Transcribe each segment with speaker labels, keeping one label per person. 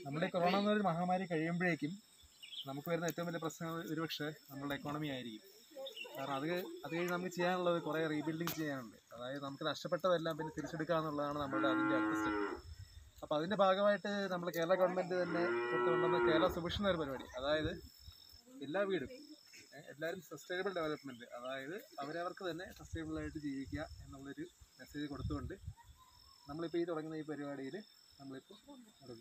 Speaker 1: നമ്മുടെ ഈ കൊറോണ എന്നൊരു മഹാമാരി കഴിയുമ്പോഴേക്കും നമുക്ക് വരുന്ന ഏറ്റവും വലിയ പ്രശ്നം ഒരുപക്ഷെ നമ്മുടെ എക്കോണമി ആയിരിക്കും കാരണം അത് അത് കഴിഞ്ഞ് നമുക്ക് ചെയ്യാനുള്ളത് കുറേ റീബിൽഡിങ് ചെയ്യാനുണ്ട് അതായത് നമുക്ക് നഷ്ടപ്പെട്ടതെല്ലാം പിന്നെ തിരിച്ചെടുക്കുക എന്നുള്ളതാണ് നമ്മുടെ അതിൻ്റെ അടുത്ത സ്റ്റെപ്പ് അപ്പോൾ അതിൻ്റെ ഭാഗമായിട്ട് നമ്മൾ കേരള ഗവൺമെൻറ് തന്നെ കൊണ്ടുവന്ന കേരള സുഭിഷൻ ഒരു പരിപാടി അതായത് എല്ലാ വീടും ഏ, എല്ലാവരും സസ്റ്റൈനബിൾ ഡെവലപ്മെൻറ്റ് അതായത് അവരവർക്ക് തന്നെ സസ്റ്റൈനബിൾ ആയിട്ട് ജീവിക്കുക എന്നുള്ളൊരു മെസ്സേജ് കൊടുത്തുകൊണ്ട് നമ്മളിപ്പോൾ ഈ തുടങ്ങുന്ന ഈ പരിപാടിയിൽ നമ്മളിപ്പോൾ തുടങ്ങും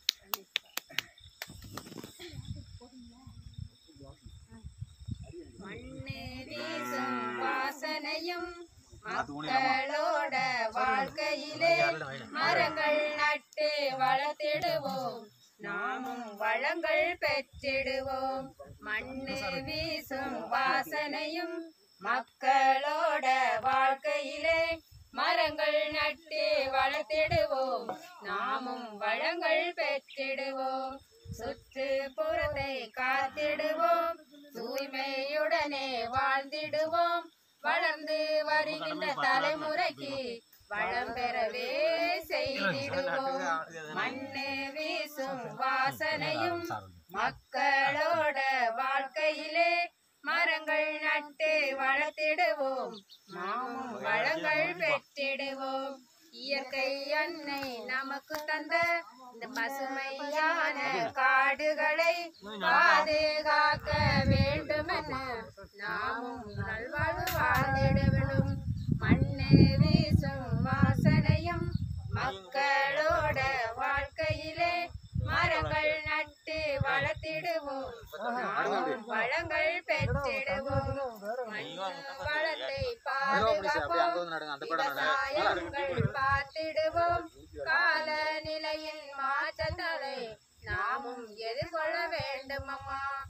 Speaker 2: மண்ணு வீசும் வாசனையும் மக்களோட வாழ்க்கையிலே மரங்கள் நட்டு வளர்த்திடுவோம் நாமும் வளங்கள் பெற்றிடுவோம் மண்ணு வீசும் வாசனையும் மக்களோட வாழ்க்கையிலே மரங்கள் நட்டு வளர்த்திடுவோம் நாமும் வளங்கள் பெற்றிடுவோம் சுற்றுப்புறத்தை காத்திடுவோம் தூய்மையுடனே வாழ்ந்திடுவோம் வளர்ந்து வருகின்ற தலைமுறைக்கு வளம் பெறவே செய்திடுவோம் மண்ணு வீசும் வாசனையும் மக்களோட வாழ்க்கையிலே மரங்கள் நட்டு வளர்த்திடுவோம் நாமும் வளங்கள் பெற்றிடுவோம் இயற்கை அன்னை நமக்கு தந்த இந்த பசுமையான காடுகளை பாதுகாக்க வேண்டுமென நாமும் நல்வாழ்வு வாழ்ந்திடுவிடும் மண்ணு வீசும் வாசனையும் மக்களோட வாழ்க்கையிலே மரங்கள் நட்டு வளர்த்திடுவோம் நாமும் வளங்கள் பெற்றிடுவோம் மண்ணு வளத்தை பாதுகாப்போம் விவசாயங்கள் பார்த்திடுவோம் காலநிலையின் மாற்றங்களை நாமும் எதிர்கொள்ள வேண்டும் அம்மா